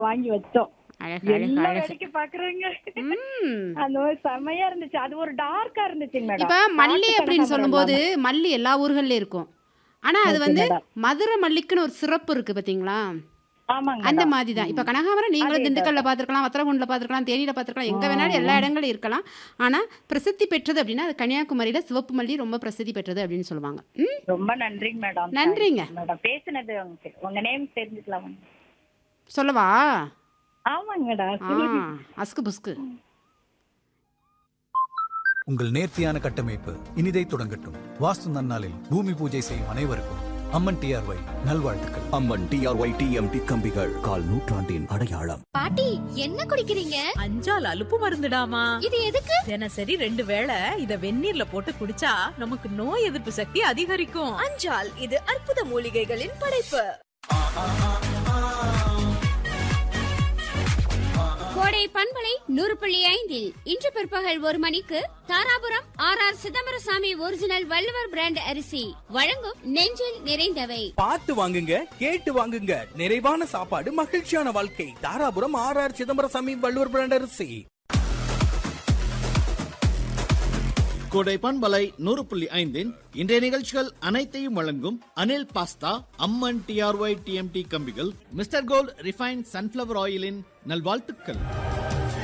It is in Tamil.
வாங்கி வச்சோம் அழகு அழகு எல்லாம் அழகு வேடிக்கை பாக்குறாங்க ம். அந்த மாதிரி செமையா இருந்துச்சு அது ஒரு டார்க்கா இருந்துச்சுங்க மேடம் இப்ப மல்லி காட்டு அப்படின்னு கனகாம்பரம் சொல்லும்போது மல்லி எல்லா ஊர்கள்லயும் இருக்கும் ஆனா அது Okay, வந்து madam. மதுரை மல்லிக்குன்னு ஒரு சிறப்பு இருக்கு பாத்தீங்களா ஆமாங்க அந்த மேடம். மாதிரி தான் இப்ப கனகாமரம் நீங்களும் அதே திண்டுக்கல்ல பார்த்திருக்கலாம் வத்தலகுண்டில் பார்த்திருக்கலாம் தேனியில பார்த்திருக்கலாம் எங்க வேணாலும் எல்லா இடங்களும் இருக்கலாம் ஆனா பிரசித்தி பெற்றது அப்படின்னா அது கன்னியாகுமரியில சிவப்பு மல்லி ரொம்ப பிரசித்தி பெற்றது அப்படின்னு சொல்லுவாங்க ம் ரொம்ப நன்றிங்க மேடம் நன்றிங்க. மேடம் பேசுனது உங்க உங்க நேம் தெரிஞ்சுக்கலாம் சொல்லவா ஆமாங்க மேடம் ஆ அஸ்கு புஸ்கு உங்கள் நேர்த்தியான கட்டமைப்பு இனிதை தொடங்கட்டும் வாஸ்து நன்னாளில் பூமி பூஜை செய்யும் அனைவருக்கும் அம்மன் டிஆர்ஒய் நல்வாழ்த்துக்கள் அம்மன் டிஆர்ஒய் டிஎம்டி கம்பிகள் கால் நூற்றாண்டின் அடையாளம் பாட்டி என்ன குடிக்கிறீங்க அஞ்சால் அலுப்பு மருந்துடாமா இது எதுக்கு தினசரி ரெண்டு வேளை இத வெந்நீர்ல போட்டு குடிச்சா நமக்கு நோய் எதிர்ப்பு சக்தி அதிகரிக்கும் அஞ்சால் இது அற்புத மூலிகைகளின் படைப்பு கோடை பண்பலை நூறு புள்ளி ஐந்தில் இன்று பிற்பகல் ஒரு மணிக்கு Dharapuram R R Chidambarasamy original Valluvar brand அரிசி வழங்கும் நெஞ்சில் நிறைந்தவை பார்த்து வாங்குங்க கேட்டு வாங்குங்க நிறைவான சாப்பாடு மகிழ்ச்சியான வாழ்க்கை Dharapuram R R Chidambarasamy Valluvar brand அரிசி கோடை பண்பலை நூறு புள்ளி ஐந்தின் இன்றைய நிகழ்ச்சிகள் அனைத்தையும் வழங்கும் Anil pasta Amman T R Y T M T கம்பிகள் மிஸ்டர் கோல்ட் ரிஃபைன் சன்ஃபிளவர் ஆயிலின் நல்வாழ்த்துக்கள்